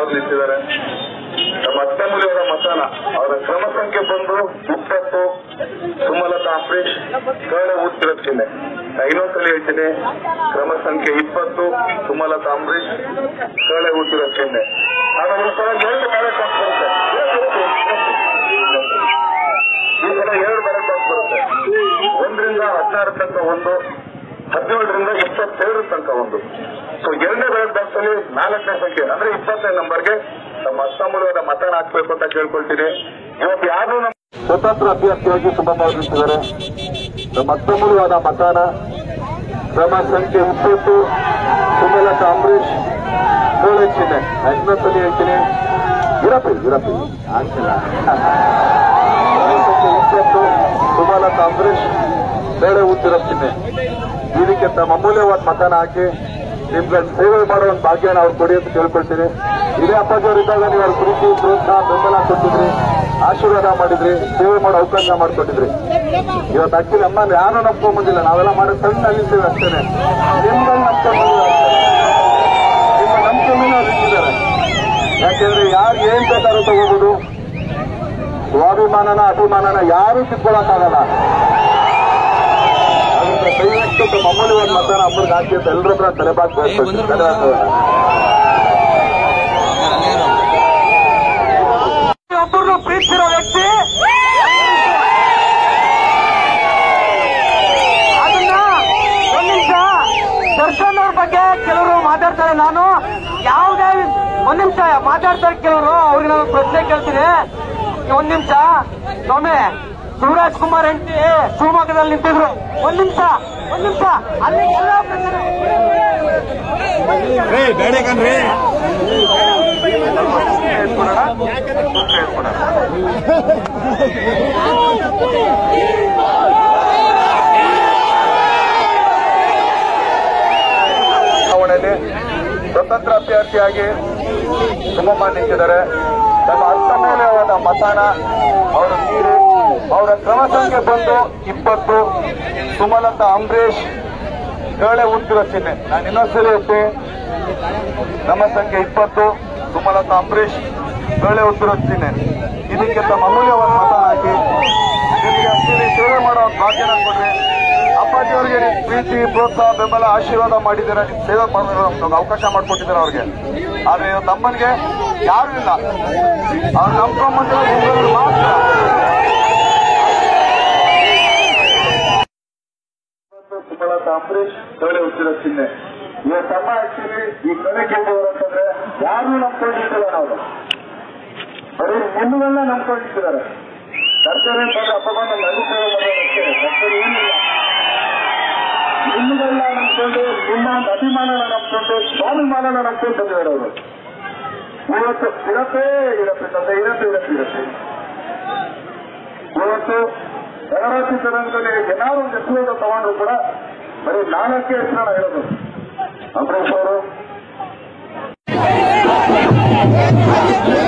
ಅವರು ನಿಂತಿದ್ದಾರೆ ನಮ್ಮ ಅತ್ತೆಮುಲಿಯವರ ಮತನ ಅವರ ಕ್ರಮ ಸಂಖ್ಯೆ ಬಂದು ಇಪ್ಪತ್ತು ಸುಮಲತಾ ಅಂಬರೀಶ್ ಕಳೆ ಉತ್ತರ ಚಿಹ್ನೆ ನಾ ಇನ್ನೊಂದ್ಸಲ ಹೇಳ್ತೀನಿ ಕ್ರಮ ಸಂಖ್ಯೆ ಇಪ್ಪತ್ತು ಸುಮಲತಾ ಅಂಬರೀಶ್ ಕಳೆ ಉತ್ತರ ಚಿಹ್ನೆ ನಾನು ಈ ಸಲ ಎರಡು ಬ್ಯಾಲೆಟ್ ಬಾಕ್ಸ್ ಬರುತ್ತೆ ಈ ಸಲ ಎರಡು ಬ್ಯಾಲೆಟ್ ಬಾಕ್ಸ್ ಬರುತ್ತೆ ಒಂದರಿಂದ ಹದಿನಾರು ತನಕ ಒಂದು ಹದಿನೇಳರಿಂದ ಇಪ್ಪತ್ತೆರಡು ತನಕ ಒಂದು ಸೊ ಎರಡನೇ ಬ್ಯಾಲೆಟ್ ಬಾಕ್ಸ್ ಅಲ್ಲಿ ನಾಲ್ಕನೇ ಸಂಖ್ಯೆ ಅಂದ್ರೆ ಇಪ್ಪತ್ತನೇ ನಂಬರ್ಗೆ ನಮ್ಮ ಅಸ್ಸಾಮುಲದ ಮತನ ಹಾಕ್ಬೇಕು ಅಂತ ಕೇಳ್ಕೊಳ್ತೀನಿ ಇವತ್ತು ಯಾರು ನಮ್ಮ ಸ್ವತಂತ್ರ ಅಭ್ಯರ್ಥಿಯಾಗಿ ತುಂಬ ಭಾವಿಸಿದ್ದಾರೆ ನಮ್ಮ ಅತ್ಯಮೂಲ್ಯವಾದ ಮತನ ಕ್ರಮ ಸಂಖ್ಯೆ ಇಪ್ಪತ್ತು ಸುಮಲತಾ ಅಂಬರೀಶ್ ಕೋಳೆ ಚಿಹ್ನೆ ನಾನು ಇನ್ನೊಂದ್ಸಲಿ ಹೇಳ್ತೀನಿ ಇರಪ್ಪಿ ಇರಪ್ಪಿ ಆಗ್ತಿಲ್ಲ ಕ್ರಮ ಸಂಖ್ಯೆ ಇಪ್ಪತ್ತು ಸುಮಲತಾ ಅಂಬರೀಶ್ ಬೇಳೆ ಉದ್ದಿರ ಚಿಹ್ನೆ ಇದಕ್ಕೆ ತಮ್ಮ ಅಮೂಲ್ಯವಾದ ಮತನ ಹಾಕಿ ನಿಮ್ಗೆ ಸೇವೆ ಮಾಡೋ ಒಂದು ಭಾಗ್ಯನ ಅವ್ರು ಕೊಡಿ ಅಂತ ಕೇಳ್ಕೊಳ್ತೀನಿ ಇದೇ ಅಪ್ಪಾಜಿಯವರಿದ್ದಾಗ ನೀವು ಅವ್ರ ಪ್ರೀತಿ ಪ್ರೋತ್ಸಾಹ ಬೆಂಬಲ ಕೊಟ್ಟಿದ್ರಿ ಆಶೀರ್ವಾದ ಮಾಡಿದ್ರಿ ಸೇವೆ ಮಾಡೋ ಅವಕಾಶ ಮಾಡಿಕೊಟ್ಟಿದ್ರಿ ಇವತ್ತು ಆಕ್ಚುಲಿ ಅಮ್ಮ ಯಾರು ನಂಬ್ಕೊಂಡ್ ಬಂದಿಲ್ಲ ನಾವೆಲ್ಲ ಮಾಡೋ ಸಣ್ಣ ಅಲ್ಲಿದ್ದೇವೆ ಅಷ್ಟೇನೆ ನಿಮ್ಗಳು ನಂಬ್ಕೊಂಡ್ ಬಂದಿಲ್ಲ ನಿಮ್ಮ ನಂಬಿಕೆ ಮೇಲೆ ಅವ್ರು ಇಟ್ಟಿದ್ದಾರೆ ಯಾಕೆಂದ್ರೆ ಯಾರು ಏನ್ ಬೇಕಾದ್ರೂ ತಗೋಬಹುದು ಸ್ವಾಭಿಮಾನನ ಅಭಿಮಾನನ ಯಾರು ಕಿತ್ಕೊಳಕ್ಕಾಗಲ್ಲ ಅದರಿಂದ ದಯವಿಟ್ಟು ತಮ್ಮ ಅಮೂಲ್ಯವಾದ ಮತನ ಅಮ್ಮನಿಗೆ ಹಾಕಿ ಅಂತ ಎಲ್ಲರ ಹತ್ರ ತಲೆಬಾಗ್ ಒಬ್ಬರನ್ನು ಪ್ರೀತಿಸಿರೋ ವ್ಯಕ್ತಿ ಅದನ್ನ ಒಂದ್ ನಿಮಿಷ ದರ್ಶನ್ ಅವ್ರ ಬಗ್ಗೆ ಕೆಲವರು ಮಾತಾಡ್ತಾರೆ ನಾನು ಯಾವುದೇ ಒಂದ್ ನಿಮಿಷ ಮಾತಾಡ್ತಾರೆ ಕೆಲವರು ಅವ್ರಿಗೆ ನಾನು ಪ್ರಶ್ನೆ ಕೇಳ್ತೀನಿ ಒಂದ್ ನಿಮಿಷ ಸ್ವಾಮಿ ಶಿವರಾಜ್ ಕುಮಾರ್ ಹೆಂಡತಿ ಶಿವಮೊಗ್ಗದಲ್ಲಿ ನಿಂತಿದ್ರು ಒಂದ್ ನಿಮಿಷ ಒಂದ್ ನಿಮಿಷ ಅಲ್ಲಿ ಎಲ್ಲ ಪ್ರಶ್ನೆ ಬೇಡ ಕಣ್ರಿ ಚುನಾವಣೆಯಲ್ಲಿ ಸ್ವತಂತ್ರ ಅಭ್ಯರ್ಥಿಯಾಗಿ ಸುಮಮ್ಮ ನಿಂತಿದ್ದಾರೆ ತಮ್ಮ ಅರ್ಥಮೂಲ್ಯವಾದ ಮತನ ಅವರು ನೀಡಿ ಅವರ ಕ್ರಮ ಸಂಖ್ಯೆ ಬಂದು ಇಪ್ಪತ್ತು ಸುಮಲತಾ ಅಂಬರೀಶ್ ಕಳೆ ಉತ್ತಿರೋ ಚಿಹ್ನೆ ನಾನು ಇನ್ನೊಂದ್ಸಲಿ ಹೇಳ್ತೀನಿ ನಮ್ಮ ಸಂಖ್ಯೆ ಇಪ್ಪತ್ತು ಸುಮಲತಾ ಅಂಬರೀಶ್ ಕಳೆ ಉತ್ತಿರೋ ಚಿಹ್ನೆ ಇದಕ್ಕೆ ತಮ್ಮ ಅಮೂಲ್ಯವಾದ ಮತ ಹಾಕಿ ನಿಮಗೆ actually ಸೇವೆ ಮಾಡೋ ಒಂದು ಭಾಗ್ಯನ ಕೊಡ್ರಿ ಅಪ್ಪಾಜಿ ಅವರಿಗೆ ನೀವು ಪ್ರೀತಿ ಪ್ರೋತ್ಸಾಹ ಬೆಂಬಲ ಆಶೀರ್ವಾದ ಮಾಡಿದ್ದೀರಾ ನೀವು ಸೇವೆ ಮಾಡೋ ಒಂದು ಅವಕಾಶ ಮಾಡಿಕೊಟ್ಟಿದ್ದಾರೆ ಅವ್ರಿಗೆ ಆದ್ರೆ ಇವತ್ತು ಅಮ್ಮನಿಗೆ ಯಾರು ಇಲ್ಲ ಅವ್ರು ನಂಬ್ಕೊಂಡ್ಬಂದ್ರೆ ನಿಮ್ಗಳು ಮಾತ್ರ ಸುಮಲತಾ ಅಂಬರೀಶ್ ಕಳೆ ಉಚ್ಚಿರೋ ಚಿಹ್ನೆ ಇವತ್ತು ಅಮ್ಮ ಆಕ್ಚುಲಿ ಈ ಕಳೆ ಗೆದ್ದವರು ಅಂತಂದ್ರೆ ಯಾರು ನಂಬ್ಕೊಂಡಿರ್ತಿಲ್ಲ ನಾವು ಬರೀ ನಿಮ್ಮಗಳನ್ನ ನಂಬ್ಕೊಂಡಿರ್ತಿದ್ದಾರೆ ಸರ್ಕಾರ ಬಂದ್ರೆ ಅಪ್ಪ ಬಂದ ನಡುತ್ತೇವೆ ಅಷ್ಟೇ ಸರ್ಕಾರ ಏನಿಲ್ಲ ನಿಮ್ಮಗಳನ್ನ ನಂಬ್ಕೊಂಡು ನಿಮ್ಮ ಒಂದು ಅಭಿಮಾನನ ನಂಬ್ಕೊಂಡು ಸ್ವಾಭಿಮಾನನ ನಂಬ್ಕೊಂಡು ಬಂದಿದ್ದಾರೆ ಅವರು ಇವತ್ತು ಇರಪ್ಪೇ ಇರಪ್ಪೆ ತಂದೆ ಇರಪ್ಪೆ ಇರಪ್ಪೆ ಇರಪ್ಪೆ ಇವತ್ತು ಗಣರಾಜ್ಯ ತರಂಗದಲ್ಲಿ ಏನಾದ್ರು ಒಂದು ಹೆಸರು ತಗೊಂಡ್ರು ಕೂಡ ಬರೀ ನಾಲ್ಕೇ ಹೆಸರನ್ನ ಹೇಳೋದು ಅಂಬರೀಶ್ ಅವರು